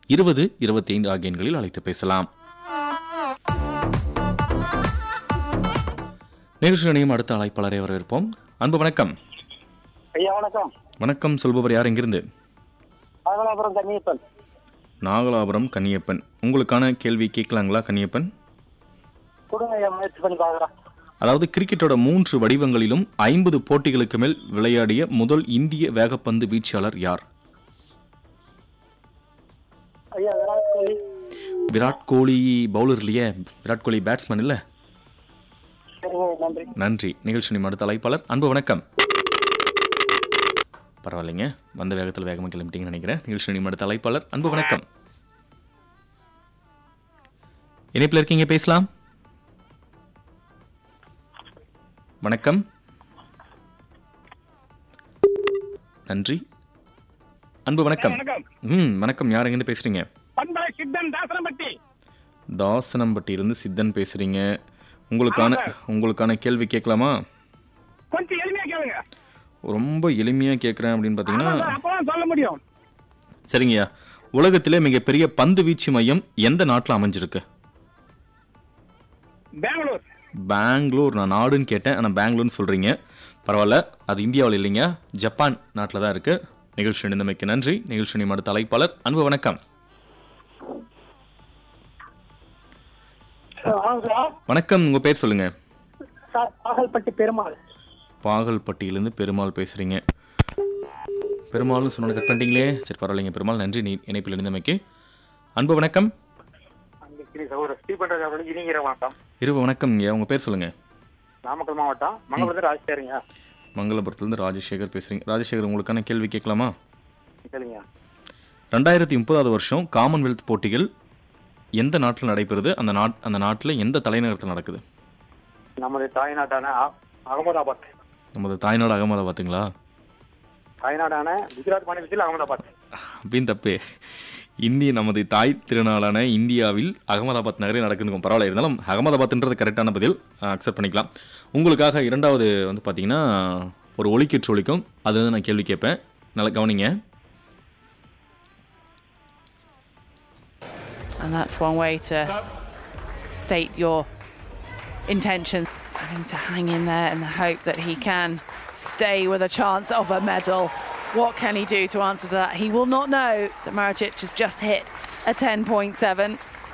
இருபது இருபத்தி ஐந்து ஆகிய எண்களில் அழைத்து பேசலாம் நிகழ்ச்சிகளையும் அடுத்த அழைப்பாளரை வரவேற்போம் அன்பு வணக்கம் ஐயா வணக்கம் வணக்கம் சொல்பவர் யார் எங்கிருந்து மங்களாபுரம் கன்னியப்பன் நாகலாபுரம் கன்னியப்பன் உங்களுக்கான கேள்வி கேட்கலாங்களா கன்னியப்பன் கொடுங்க ஐயா முயற்சி பண்ணி பார்க்குறேன் அதாவது கிரிக்கெட்டோட மூன்று வடிவங்களிலும் ஐம்பது போட்டிகளுக்கு மேல் விளையாடிய முதல் இந்திய வேகப்பந்து வீச்சாளர் யார் ஐயா விராட் கோலி விராட் கோலி பவுலர் இல்லையே விராட் கோலி பேட்ஸ்மேன் இல்ல சரிங்க நன்றி நன்றி நிகழ்ச்சி அடுத்த அழைப்பாளர் அன்பு வணக்கம் பரவாயில்லைங்க வந்த வேகத்தில் வேகமாக கிளம்பிட்டீங்கன்னு நினைக்கிறேன் நிகழ்ச்சி அடுத்த அழைப்பாளர் அன்பு வணக்கம் இணைப்பில் இருக்கீங்க பேசலாம் வணக்கம் நன்றி அன்பு வணக்கம் வணக்கம் ம் வணக்கம் யார் எங்கேருந்து பேசுறீங்க பண்பலை சித்தன் தாசனம்பட்டி தாசனம்பட்டியிலிருந்து சித்தன் பேசுறீங்க உங்களுக்கான உங்களுக்கான கேள்வி கேட்கலாமா கொஞ்சம் எளிமையா கேளுங்க ரொம்ப எளிமையாக கேட்குறேன் அப்படின்னு பார்த்தீங்கன்னா ஆமா சார், அப்பதான் சொல்ல முடியும் சரிங்கய்யா உலகத்திலே மிகப்பெரிய பந்து வீச்சு மையம் எந்த நாட்டில் அமைஞ்சிருக்கு பெங்களூர் பெங்களூர் நான் நாடுன்னு கேட்டேன் ஆனால் பெங்களூர்னு சொல்கிறீங்க பரவாயில்ல அது இந்தியாவில் இல்லைங்க ஜப்பான் நாட்டில் தான் இருக்குது நிகழ்ச்சி நிந்தமைக்கு நன்றி நிகழ்ச்சி அடுத்த அழைப்பாளர் அன்பு வணக்கம் சார், வாங்க சார் வணக்கம் உங்கள் பேர் சொல்லுங்கள் சார் பாகல்பட்டி பெருமாள் பாகல்பட்டியிலேருந்து பெருமாள் பேசுகிறீங்க பெருமாள்னு சொன்ன கட் பண்ணிட்டீங்களே சரி பரவாயில்லைங்க பெருமாள் நன்றி நீ இணைப்பில் இருந்தமைக்கு அன்பு வணக்கம் அங்கே ஒரு ஸ்ரீபண்ட நீங்கிற மாவட்டம் இரவு வணக்கம் ஐயா உங்கள் பேர் சொல்லுங்கள் நாமக்கல் மாவட்டம் மங்களபுரத்தில் ராஜ்தேரிங்க மங்களபுரத்துலேருந்து ராஜசேகர் பேசுகிறீங்க ராஜசேகர் உங்களுக்கான கேள்வி கேட்கலாமா சரிங்க ரெண்டாயிரத்தி முப்பதாவது வருஷம் காமன்வெல்த் போட்டிகள் எந்த நாட்டில் நடைபெறுது அந்த நாட் அந்த நாட்டில் எந்த தலைநகரத்தில் நடக்குது நமது தாய்நாட்டான அ- அகமதாபாத் நமது தாய்நாடு அகமதாபாத்துங்களா தாய்நாடான குஜராத் மாநிலத்தில் அகமதாபாத் அப்படின்னு தப்பே இந்திய நமது தாய் திருநாளான இந்தியாவில் அகமதாபாத் நகரில் நடக்குதுங்க பரவாயில்ல இருந்தாலும் அகமதாபாத்ன்றது கரெக்டான பதில் அக்செப்ட் பண்ணிக்கலாம் உங்களுக்காக இரண்டாவது வந்து பார்த்தீங்கன்னா ஒரு ஒலிக்கிற்று ஒலிக்கும் அது வந்து நான் கேள்வி கேட்பேன் நல்லா கவனிங்க And that's one way to state your intention. Having to hang in there in the hope that he can stay with a chance of a medal. What can he do to answer to that? He will not know that Maricic has just hit a 10.7.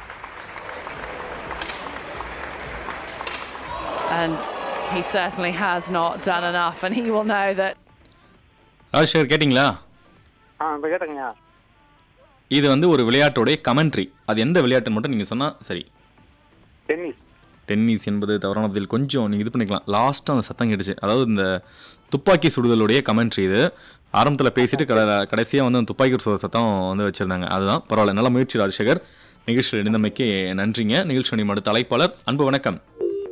And he certainly has not done enough, and he will know that Rajasekar கேட்டிங்களா ஆ இப்போ கேட்டுங்க இது வந்து ஒரு விளையாட்டோடைய commentary அது எந்த விளையாட்டுன்னு மட்டும் நீங்கள் சொன்னால் சரி டென்னிஸ் டென்னிஸ் என்பது தவறான பதில் கொஞ்சம் நீங்கள் இது பண்ணிக்கலாம் லாஸ்ட்டாக அந்த சத்தம் கேட்டுச்சு அதாவது இந்த துப்பாக்கி சுடுதலுடைய கமெண்ட்ரி இது ஆரம்பத்தில் பேசிட்டு கட கடைசியாக வந்து அந்த துப்பாக்கி சுடுற சத்தம் வந்து வச்சுருந்தாங்க அதுதான் பரவாயில்ல நல்ல முயற்சி ராஜசேகர் நிகழ்ச்சியில் இணைந்தமைக்கு நன்றிங்க நிகழ்ச்சி அடுத்த அழைப்பாளர் அன்பு வணக்கம்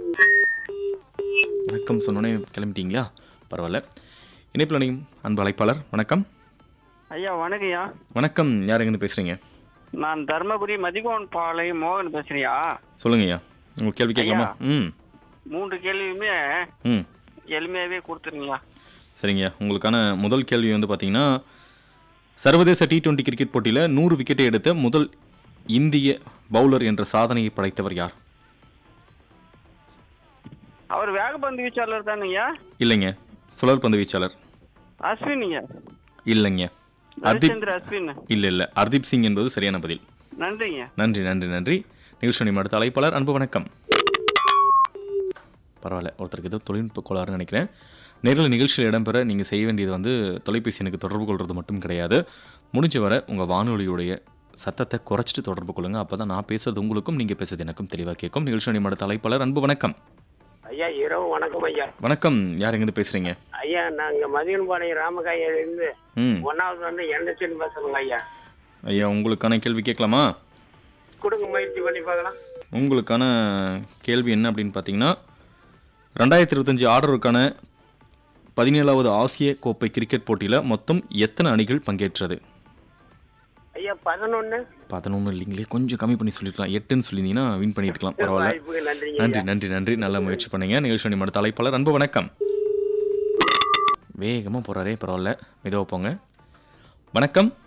வணக்கம் சொன்னோன்னே கிளம்பிட்டீங்களா பரவாயில்ல இணைப்பில் இணையும் அன்பு அழைப்பாளர் வணக்கம் ஐயா வணக்கம்யா வணக்கம் யார் எங்கேருந்து பேசுகிறீங்க நான் தர்மபுரி மதிகோன் பாளை மோகன் பேசுறியா சொல்லுங்கய்யா உங்கள் கேள்வி கேட்கலாமா ம் மூன்று கேள்வியுமே ம் எளிமையாவே கொடுத்துருங்கய்யா சரிங்க உங்களுக்கான முதல் கேள்வி வந்து பார்த்தீங்கன்னா சர்வதேச டி டுவெண்ட்டி கிரிக்கெட் போட்டியில் நூறு விக்கெட்டை எடுத்த முதல் இந்திய பவுலர் என்ற சாதனையை படைத்தவர் யார் அவர் வேகப்பந்து வீச்சாளர் தானுங்கய்யா இல்லைங்க சுழல் பந்து வீச்சாளர் அஸ்வினிங்க இல்லைங்க ஹர்தீப் ரவிச்சந்திர அஸ்வின் இல்லை இல்லை ஹர்தீப் சிங் என்பது சரியான பதில் நன்றிங்க நன்றி நன்றி நன்றி நிகழ்ச்சி அடுத்த அழைப்பாளர் அன்பு வணக்கம் பரவாயில்ல ஒருத்தருக்கு ஏதோ தொழில்நுட்ப கோளாறுன்னு நினைக்கிறேன் நேரில் நிகழ்ச்சியில் இடம்பெற நீங்கள் செய்ய வேண்டியது வந்து தொலைபேசி எனக்கு தொடர்பு கொள்வது மட்டும் கிடையாது முடிஞ்ச வரை உங்கள் வானொலியுடைய சத்தத்தை குறைச்சிட்டு தொடர்பு கொள்ளுங்க அப்போ தான் நான் பேசுறது உங்களுக்கும் நீங்கள் பேசுறது எனக்கும் தெளிவாக கேட்கும் நிகழ்ச்சி அடுத்த அழைப்பாளர் அன்பு வணக்கம் ஐயா இரவு வணக்கம் ஐயா வணக்கம் யார் எங்கேருந்து பேசுகிறீங்க ஐயா நாங்க மதியன்பாளையம் ராமகாயிலிருந்து ம் ஒன்னாவது வந்து எண்ணச்சன் பேசுறோங்க ஐயா ஐயா உங்களுக்கான கேள்வி கேட்கலாமா கொடுங்க முயற்சி பண்ணி பார்க்கலாம் உங்களுக்கான கேள்வி என்ன அப்படின்னு பார்த்தீங்கன்னா ரெண்டாயிரத்தி இருபத்தஞ்சு ஆர்டருக்கான பதினேழாவது ஆசிய கோப்பை கிரிக்கெட் போட்டியில் மொத்தம் எத்தனை அணிகள் பங்கேற்றது ஐயா பதினொன்னு பதினொன்று இல்லைங்களே கொஞ்சம் கம்மி பண்ணி சொல்லிருக்கலாம் எட்டுன்னு சொல்லியிருந்தீங்கன்னா வின் பண்ணியிருக்கலாம் பரவாயில்ல வாய்ப்புக்கு நன்றிங்க நன்றி நன்றி நன்றி நல்ல முயற்சி பண்ணீங்க நிகழ்ச்சி மணி அடுத்த அழைப்பாளர் அன்பு வணக்கம் வேகமாக போகிறாரே பரவாயில்ல மெதுவாக போங்க வணக்கம்